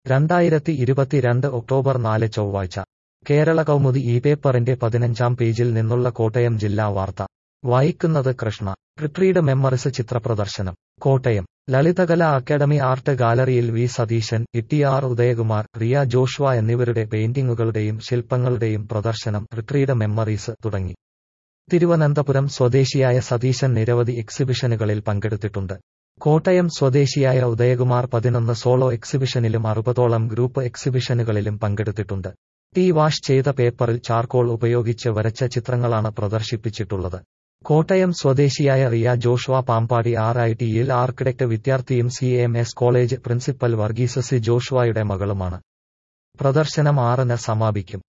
രണ്ടായിരത്തി ഇരുപത്തിരണ്ട് ഒക്ടോബർ നാല് ചൊവ്വാഴ്ച കേരള കൗമുദി ഈ പേപ്പറിന്റെ പതിനഞ്ചാം പേജിൽ നിന്നുള്ള കോട്ടയം ജില്ലാ വാർത്ത വായിക്കുന്നത് കൃഷ്ണ റിട്രീഡ് മെമ്മറിസ് ചിത്രപ്രദർശനം കോട്ടയം ലളിതകല അക്കാദമി ആർട്ട് ഗാലറിയിൽ V Satheesan E R Udayakumar Riya Joshua എന്നിവരുടെ പെയിന്റിങ്ങുകളുടെയും ശില്പങ്ങളുടെയും പ്രദർശനം റിട്രീഡ് മെമ്മറീസ് തുടങ്ങി തിരുവനന്തപുരം സ്വദേശിയായ സതീശൻ നിരവധി എക്സിബിഷനുകളിൽ പങ്കെടുത്തിട്ടുണ്ട് കോട്ടയം സ്വദേശിയായ ഉദയകുമാർ പതിനൊന്ന് സോളോ എക്സിബിഷനിലും അറുപതോളം ഗ്രൂപ്പ് എക്സിബിഷനുകളിലും പങ്കെടുത്തിട്ടുണ്ട് ടീ വാഷ് ചെയ്ത പേപ്പറിൽ ചാർക്കോൾ ഉപയോഗിച്ച് വരച്ച ചിത്രങ്ങളാണ് പ്രദർശിപ്പിച്ചിട്ടുള്ളത് കോട്ടയം സ്വദേശിയായ റിയ ജോഷ്വ പാമ്പാടി ആർ ഐ ടിയിൽ ആർക്കിടെക്ട് വിദ്യാർത്ഥിയും C M S college principal Varghese C ജോഷ്വയുടെ മകളുമാണ് പ്രദർശനം ആറിന് സമാപിക്കും